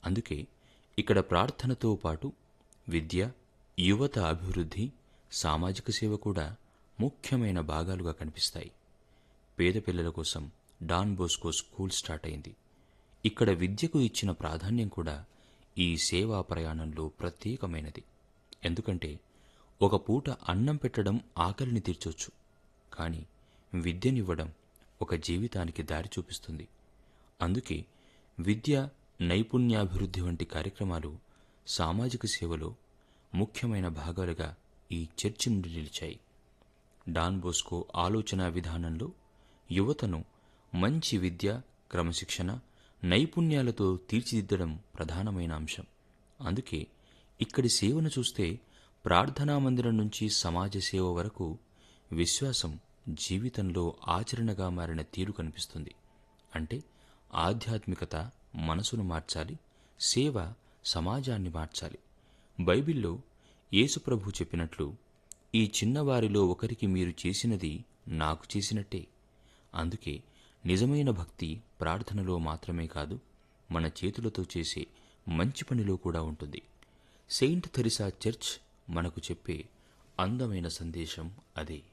అందుకే ఇక్కడ ప్రార్థనతో పాటు విద్య యువత అభివృద్ధి సామాజిక సేవ కూడా ముఖ్యమైన భాగాలుగా కనిపిస్తాయి పేద పిల్లల కోసం డాన్ బోస్కో స్కూల్ స్టార్ట్ అయింది ఇక్కడ విద్యకు ఇచ్చిన ప్రాధాన్యం కూడా ఈ సేవా ప్రయాణంలో ప్రత్యేకమైనది ఎందుకంటే ఒక పూట అన్నం పెట్టడం ఆకలిని తీర్చొచ్చు కానీ విద్యనివ్వడం ఒక జీవితానికి దారి చూపిస్తుంది అందుకే విద్య నైపుణ్యాభివృద్ధి వంటి కార్యక్రమాలు సామాజిక సేవలో ముఖ్యమైన భాగాలుగా ఈ చర్చి నుండి నిలిచాయి డాన్ బోస్కో ఆలోచన విధానంలో యువతను మంచి విద్య క్రమశిక్షణ నైపుణ్యాలతో తీర్చిదిద్దడం ప్రధానమైన అంశం అందుకే ఇక్కడి సేవను చూస్తే ప్రార్థనా మందిరం నుంచి సమాజ సేవ వరకు విశ్వాసం జీవితంలో ఆచరణగా మారిన తీరు కనిపిస్తుంది అంటే ఆధ్యాత్మికత మనసును మార్చాలి సేవ సమాజాన్ని మార్చాలి బైబిల్లో యేసుప్రభు చెప్పినట్లు ఈ చిన్నవారిలో ఒకరికి మీరు చేసినది నాకు చేసినట్టే అందుకే నిజమైన భక్తి ప్రార్థనలో మాత్రమే కాదు మన చేతులతో చేసే మంచి పనిలో కూడా ఉంటుంది సెయింట్ థెరిసా చర్చ్ మనకు చెప్పే అందమైన సందేశం అదే